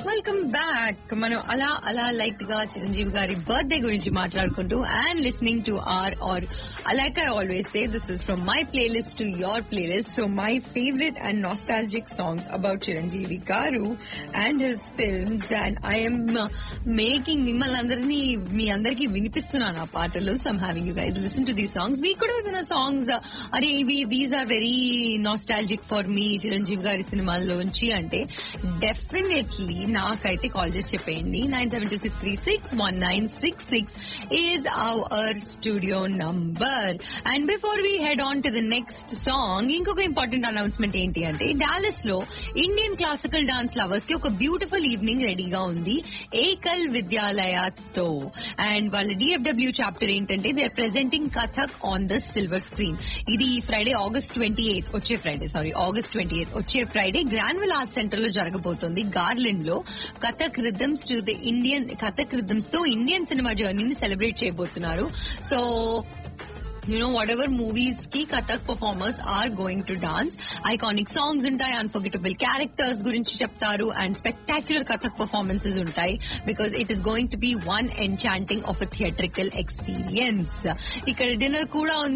welcome back మనం అలా అలా లైట్ గా చిరంజీవి గారి బర్త్డే గురించి మాట్లాడుకుంటూ and listening to R R like I always say this is from my playlist to your playlist so my favourite and nostalgic songs about Chiranjeevi garu and his films and I'm making మిమ్మల్ని అందరినీ మీ అందరికి వినిపిస్తున్నాను ఆ పాటలు some having you guys listen to these songs మీకు కూడా ఏదైనా సాంగ్స్ అరే ఇవి these are very nostalgic for me Chiranjeevi గారి సినిమాల్లోంచి అంటే డెఫినెట్లీ నాకైతే కాల్ చేసి చెప్పేయండి nine seven two six three six one nine six six is our studio number and before we head on to the next song ఇంకొక important announcement ఏంటి అంటే Dallas లో ఇండియన్ క్లాసికల్ డాన్స్ లవర్స్ కి ఒక beautiful evening రెడీగా ఉంది ఏకల్ విద్యాలయతో and వాళ్ళ డిఎఫ్డబ్ల్యూ చాప్టర్ ఏంటంటే they are presenting Kathak on the silver screen ఇది ఫ్రైడే ఆగస్ట్ ట్వంటీ ఎయిత్ వచ్చే Friday sorry August twenty eighth వచ్చే ఫ్రైడే గ్రాన్వెల్ ఆర్ట్ సెంటర్ లో జరగబోతోంది గార్లెండ్ లో Kathak rhythms to the Indian Kathak rhythms తో ఇండియన్ సినిమా జర్నీని సెలబ్రేట్ చేయబోతున్నారు so you know whatever movies కి Kathak performers are going to dance iconic songs ఉంటాయి unforgettable characters గురించి చెప్తారు అండ్ స్పెక్టాక్యులర్ కథక్ పర్ఫార్మెన్సెస్ ఉంటాయి because it is going to be one enchanting of a theatrical experience ఇక్కడ dinner కూడా ఉంది